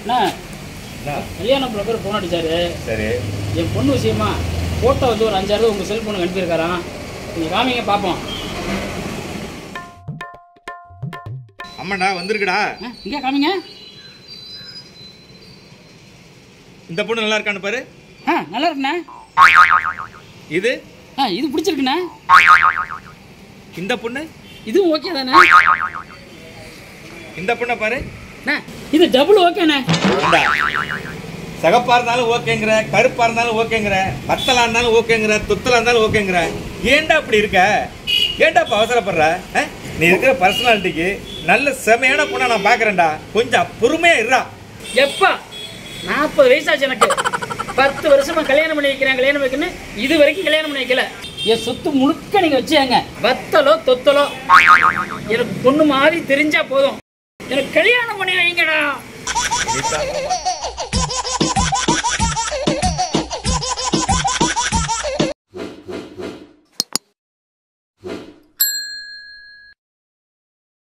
அண்ணா என்ன கல்யாண broker phone அடிச்சாரு சரி என் பொண்ணு விஷயமா ஃபோட்டோ வந்து ஒரு அஞ்சாறு உங்கள் செல்ஃபோனுக்கு அனுப்பியிருக்காராம் நீங்கள் காமிங்க பார்ப்போம் அம்மாடா வந்திருக்குடா ஆ இங்கே காமிங்க இந்த பொண்ணு நல்லா இருக்கான்னு பாரு ஆ நல்லா இருக்குண்ணே இது ஆ இது பிடிச்சிருக்குண்ணே இந்த பொண்ணு இதுவும் ஓகே தானே இந்த பொண்ணை பாரு அண்ணா இது டபுள் ஓகேண்ணே ஏண்டா, சகப்பா இருந்தாலும் ஓகேங்கிற கருப்பா இருந்தாலும் ஓகேங்கிற பத்தலா இருந்தாலும் ஓகேங்கிற துத்தலா இருந்தாலும் ஓகேங்கிற ஏன்டா அப்படி இருக்க ஏன்டா இப்ப அவசரப்படுற ஆ? நீ இருக்கிற பர்சனாலிட்டிக்கு நல்ல செமையான பொண்ணை நான் பார்க்கறேன்டா கொஞ்சம் பொறுமையா இருடா எப்பா நாற்பது வயசாச்சு எனக்கு பத்து வருஷமா கல்யாணம் பண்ணி வைக்கிறேன் கல்யாணம் வைக்கணும் இது வரைக்கும் கல்யாணம் பண்ணி வைக்கல என் சொத்து முழுக்க நீங்க வச்சுங்க வத்தலோ தொத்தலோ எனக்கு பொண்ணு மாதிரி தெரிஞ்சா போதும் எனக்கு கல்யாணம் பண்ணி வைங்கடா நீதா,